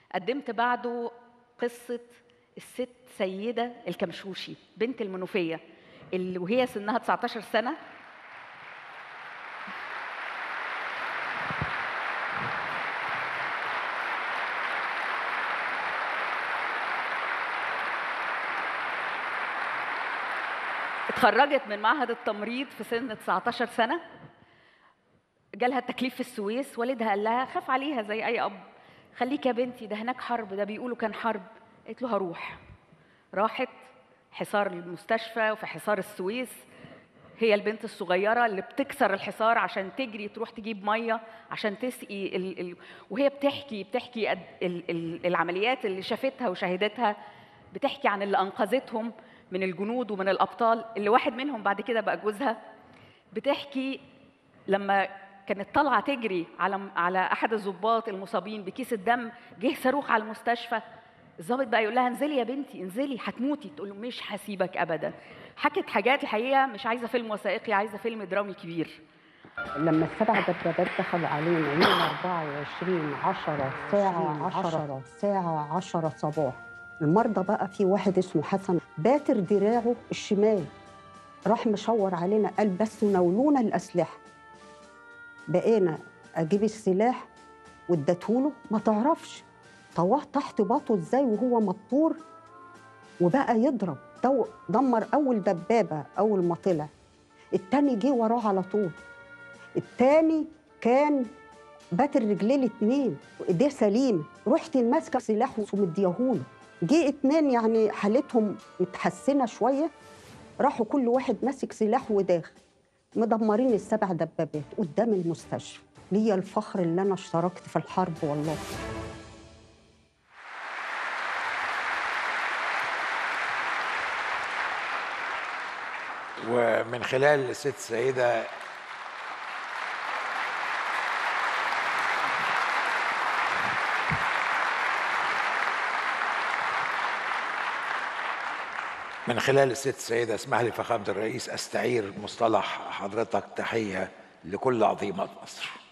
قدمت بعده قصة الست سيدة الكمشوشي بنت المنوفية اللي وهي سنها 19 سنة اتخرجت من معهد التمريض في سن 19 سنة جالها التكليف في السويس والدها قال لها خاف عليها زي أي أب خليك يا بنتي ده هناك حرب ده بيقولوا كان حرب قالت له هروح راحت حصار المستشفى وفي حصار السويس هي البنت الصغيره اللي بتكسر الحصار عشان تجري تروح تجيب ميه عشان تسقي ال... ال... وهي بتحكي بتحكي ال... ال... العمليات اللي شافتها وشاهدتها بتحكي عن اللي انقذتهم من الجنود ومن الابطال اللي واحد منهم بعد كده بقى جوزها بتحكي لما كانت طالعه تجري على على احد الضباط المصابين بكيس الدم جه صاروخ على المستشفى الضابط بقى يقول لها انزلي يا بنتي انزلي هتموتي تقول له مش هسيبك ابدا حكت حاجات الحقيقه مش عايزه فيلم وثائقي عايزه فيلم درامي كبير لما السبع دبابات دخلوا علينا يوم 24 10 ساعة 10 ساعة 10 صباح المرضى بقى في واحد اسمه حسن باتر دراعه الشمال راح مشور علينا قال بس ناولونا الأسلحة بقينا أجيب السلاح واديتهوله ما تعرفش طواه تحت باطه ازاي وهو مطور وبقى يضرب دو دمر اول دبابه اول ما طلع التاني جه وراه على طول التاني كان باتر رجليه الاتنين وايديه سليمه رحت ماسكه سلاح ومديهوله جه اتنين يعني حالتهم متحسنه شويه راحوا كل واحد ماسك سلاح وداخل مدمرين السبع دبابات قدام المستشفى ليا الفخر اللي انا اشتركت في الحرب والله ومن خلال الست سيدة من خلال الست سيدة اسمح لي فخامة الرئيس استعير مصطلح حضرتك تحية لكل عظيمة مصر